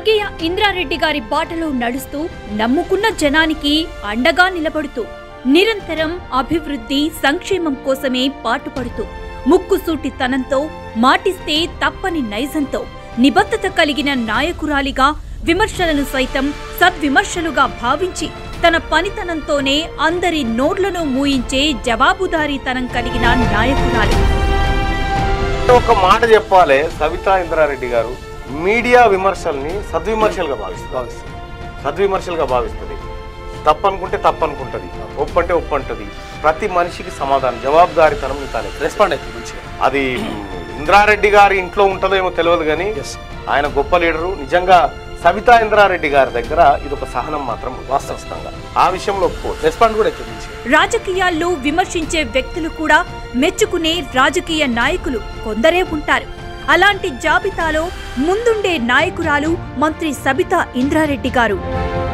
స్వర్గీయ ఇంద్రారెడ్డి గారి బాటలో నడుస్తూ నమ్ముకున్న జనానికి అండగా నిలబడుతూ నిరంతరం అభివృద్ధి సంక్షేమం కోసమే పాటుపడుతూ ముక్కుసూటితనంతో మాటిస్తే తప్పని నైజంతో నిబద్ధత కలిగిన నాయకురాలిగా విమర్శలను సైతం సద్విమర్శలుగా భావించి తన పనితనంతోనే అందరి నోడ్లను మూయించే జవాబుదారీతనం కలిగిన నాయకురాలి ఒక మాట చెప్పాలి సవితా ఇంద్రారెడ్డి గారు మీడియా విమర్శల్ని సద్విమర్శలుగా భావిస్తారు సద్విమర్శలుగా భావిస్తుంది తప్పనుకుంటే తప్పనుకుంటది ఒప్పంటే ఒప్పంటది ప్రతి మనిషికి సమాధానం జవాబుదారీతనం తానే రెస్పాండ్ అవుతుంది మంచిగా అది ఇంద్రారెడ్డి గారి ఇంట్లో ఉంటుందో ఏమో తెలియదు కానీ ఎస్ ఆయన గొప్ప లీడరు నిజంగా సవితా ఇంద్రారెడ్డి గారి దగ్గర ఇది ఒక సహనం మాత్రం వాస్తవంగా ఆ విషయంలో ఒప్పుకోవచ్చు రెస్పాండ్ కూడా అవుతుంది మంచిగా రాజకీయాల్లో విమర్శించే వ్యక్తులు కూడా మెచ్చుకునే రాజకీయ నాయకులు కొందరే ఉంటారు అలాంటి జాబితాలో ముందుండే నాయకురాలు మంత్రి సబితా ఇంద్రారెడ్డి గారు